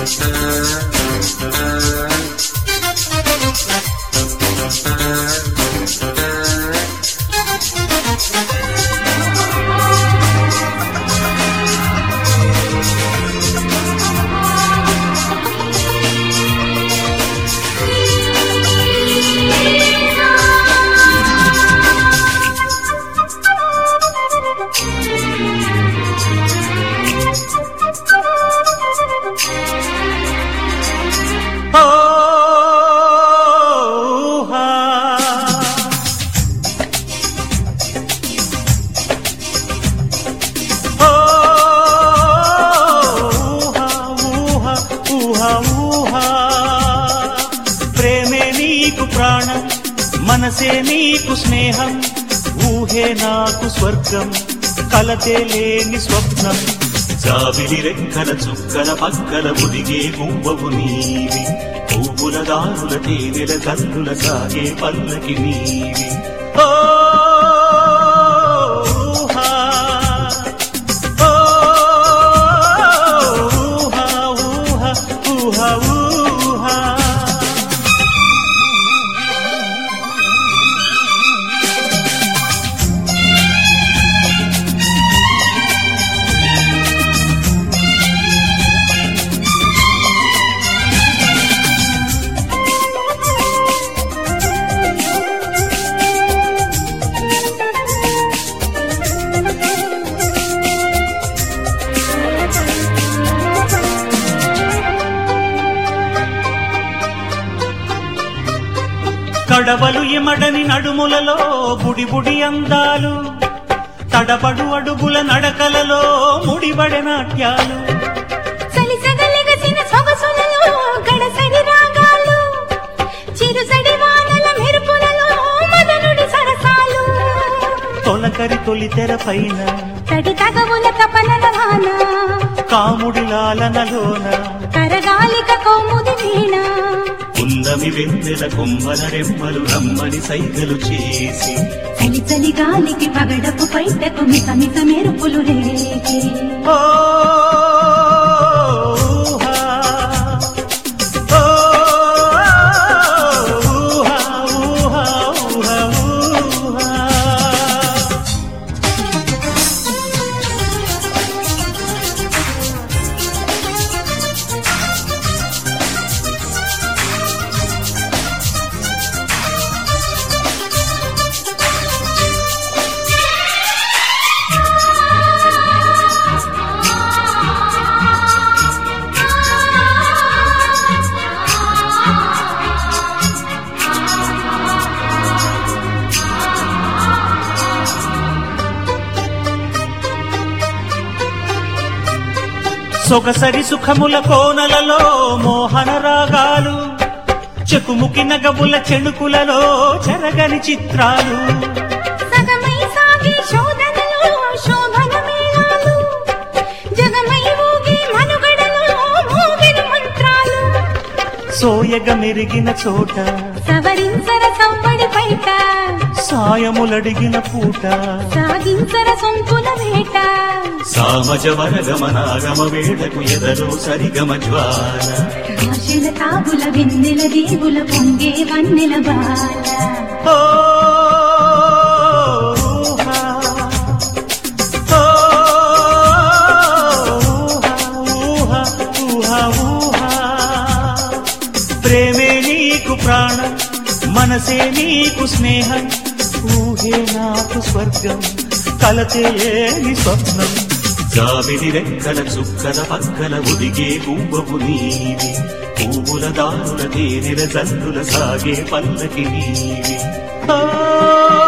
ఊహా. ఓ ఊహా, ఊహా, ఊహా, ఊహా. ప్రేమే నీకు ప్రాణం మనసే నీకు స్నేహం ఊహే నాకు స్వర్గం కలతే లేని స్వప్నం జాబిలి రెక్కల చుక్కల పక్కల ముదిగే గువ్వవు నీవి పువ్వుల దారుల తేనెల కన్నుల సాగే పల్లకి నీవి ఓ ఊహా. ఓ ఊహా, ఊహా, ఊహా, ఊహా. కడవలు ఇమడని నడుములలో బుడి బుడి అందాలు తడబడు అడుగుల నడకలలో ముడిబడి నాట్యాలు సలిసగలిగసిన సొగసులలో గడసడి రాగాలు చిరుసడి వానల మెరుపులలో మదనుడి సరసాలు తొలకరి తొలి తెర పైన తడి తగవుల తపనల వాన కాముడి లాలనలోన కరగాలిక కౌముది వీణ ఉన్నమి వెన్నెల కొమ్మల రెమ్మలు రమ్మని సైగలు చేసి చలి చలి గాలికి పగడపు పైటకు మిత మిత మెరుపులు రేగి ఓ ఊహా. ఓ ఊహా, ఊహా, ఊహా, ఊహా. సొగసరి సుఖముల కోనలలో మోహన రాగాలు చెకుముకి నగముల చెణుకులలో చెరగని చిత్రాలు సగమై సాగే శోధనలో శోభన మేళాలు జగమై ఊగే మనుగడలో మోగిన మంత్రాలు సోయగ మెరిగిన చోట సవరించర సవ్వడి పైట సాయములడిగిన పూట సాగించర సొంపుల వేట సామజ వరగమనాగమ వేడకు ఎదలో సరిగమ జ్వాల భాషల తాగుల వెన్నెల దేవుల పొంగే వన్నెల బాల ఓ ఊహా. ఓ ఊహా, ఊహా, ఊహా. ప్రేమే నీకు ప్రాణం మనసే నీకు స్నేహం ఊహే నాకు స్వర్గం కలతే లేని స్వప్నం జాబిలి రెక్కల చుక్కల పక్కల ఉదిగే పువ్వపు నీవి పువ్వుల దారుల తేనెల జల్లుల సాగే పల్లకి నీవి ఆ